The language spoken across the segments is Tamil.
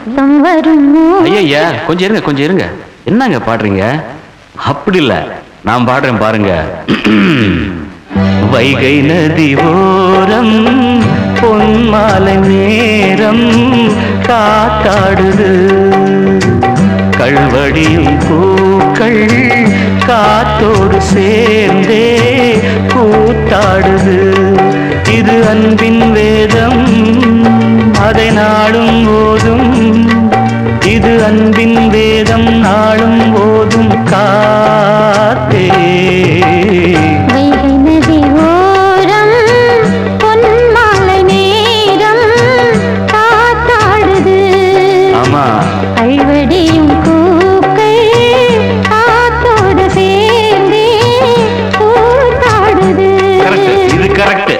நித்தம் வருமோ ஐயா கொஞ்சம் இருங்க கொஞ்சம் இருங்க என்னங்க பாடுறீங்க அப்படி இல்ல நான் பாடுறேன் பாருங்க வைகை நதி ஓரம் பொன்மாலை நேரம் காத்தாடுது கல்வடியும் பூக்கள் காத்தோடு சேர்ந்தே கூத்தாடுது இது அன்பின் வேதம் அதை நாளும் போதும் இது அன்பின் வேதம் நாளும் போதும் காத்தே வைகை நதி ஓரம் பொன்மாலை நேரம் காத்தாடுது ஆமா கல்வடியும் பூக்கள் காத்தோடு சேர்ந்தே கூத்தாடுது கரெக்ட் இது கரெக்ட்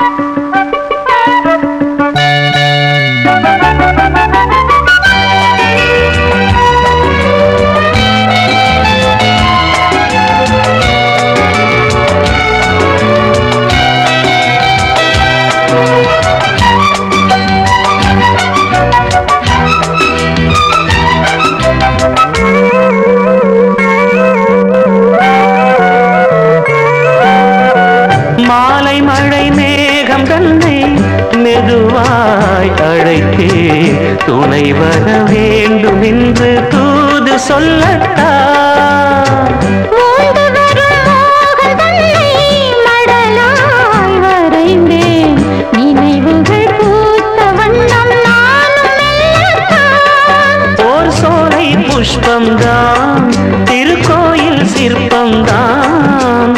மாலை மழை மேகம் தன்னை மெதுவாய் அழைக்கே துணை வர வேண்டும் என்று தூது சொல்லட்டா மூண்டு வரும் மோகம் தன்னை மடலாய் வரைந்தேன். நினைவுகள் பூத்த வண்ணம் நானும் மெல்லத்தான். ஓர் சோலை புஷ்பம்தான் திருக்கோயில் சிற்பம்தான்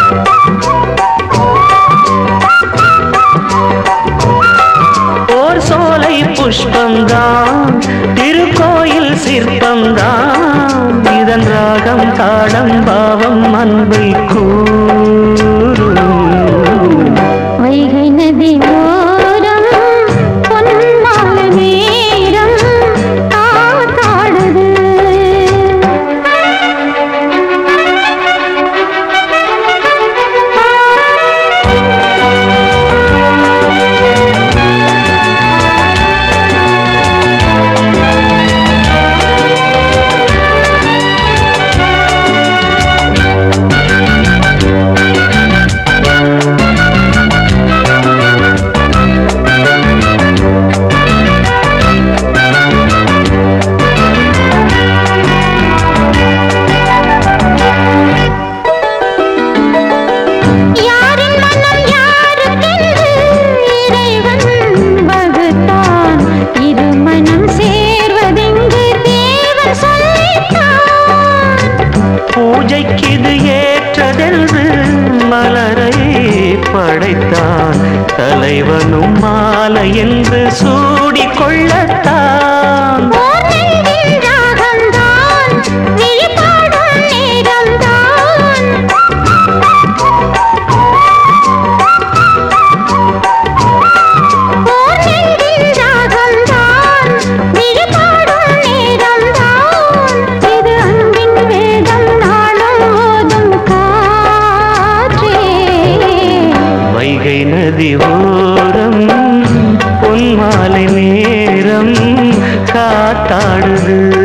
ஓர் சோலை புஷ்பம்தான் திருக்கோயில் சிற்பம்தான் இதன் ராகம் தாளம் பாவம் அன்பை கூறும் வைகை நதி ஓரம் பொன்மாலை நேரம் காத்தாடுது. யாரின் மனம் யாருக்கென்று இறைவன் வகுத்தான். இரு மனம் சேர்வதெங்கு தேவன் சொல்லித்தான். பூஜைக்கிது ஏற்றதென்று மலரை படைத்தான் தலைவனும் மாலை என்று சூடிக் கொள்ளத்தான் ஓர் நெஞ்சின் ராகம்தான், விழிபாடும் நேரம்தான். ஓர் நெஞ்சின் ராகம்தான், விழிபாடும் நேரம்தான். இது அன்பின் வேதம் நாளும் ஓதும் காற்றே வைகை நதி ஓரம் பொன்மாலை நேரம் காத்தாடுது